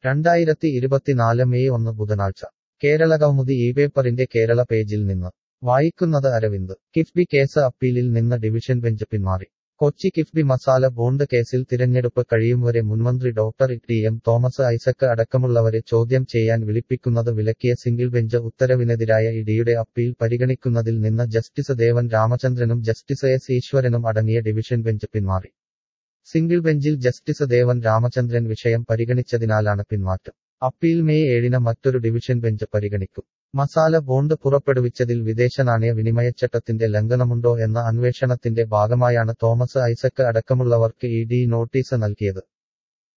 രണ്ടായിരത്തി ഇരുപത്തിനാല് മെയ് ഒന്ന് ബുധനാഴ്ച കേരളകൗമുദി ഈ പേപ്പറിന്റെ കേരള പേജിൽ നിന്ന് വായിക്കുന്നത് അരവിന്ദ് കിഫ്ബി കേസ് അപ്പീലിൽ നിന്ന് ഡിവിഷൻ ബെഞ്ച് പിന്മാറി കൊച്ചി കിഫ്ബി മസാല ബോണ്ട് കേസിൽ തിരഞ്ഞെടുപ്പ് കഴിയുംവരെ മുൻമന്ത്രി doctor T M Thomas Isaac അടക്കമുള്ളവരെ ചോദ്യം ചെയ്യാൻ വിളിപ്പിക്കുന്നത് വിലക്കിയ സിംഗിൾ ബെഞ്ച് ഉത്തരവിനെതിരായ ഇഡിയുടെ അപ്പീൽ പരിഗണിക്കുന്നതിൽ നിന്ന് ജസ്റ്റിസ് ദേവൻ രാമചന്ദ്രനും ജസ്റ്റിസ് എസ് ഈശ്വരനും അടങ്ങിയ ഡിവിഷൻ ബെഞ്ച് പിന്മാറി സിംഗിൾ ബെഞ്ചിൽ ജസ്റ്റിസ് ദേവൻ രാമചന്ദ്രൻ വിഷയം പരിഗണിച്ചതിനാലാണ് പിന്മാറ്റം അപ്പീൽ മെയ് ഏഴിന് മറ്റൊരു ഡിവിഷൻ ബെഞ്ച് പരിഗണിക്കും മസാല ബോണ്ട് പുറപ്പെടുവിച്ചതിൽ വിദേശ നാണയ വിനിമയച്ചട്ടത്തിന്റെ ലംഘനമുണ്ടോ എന്ന അന്വേഷണത്തിന്റെ ഭാഗമായാണ് തോമസ് ഐസക് അടക്കമുള്ളവർക്ക് ഇ ഡി നോട്ടീസ് നൽകിയത്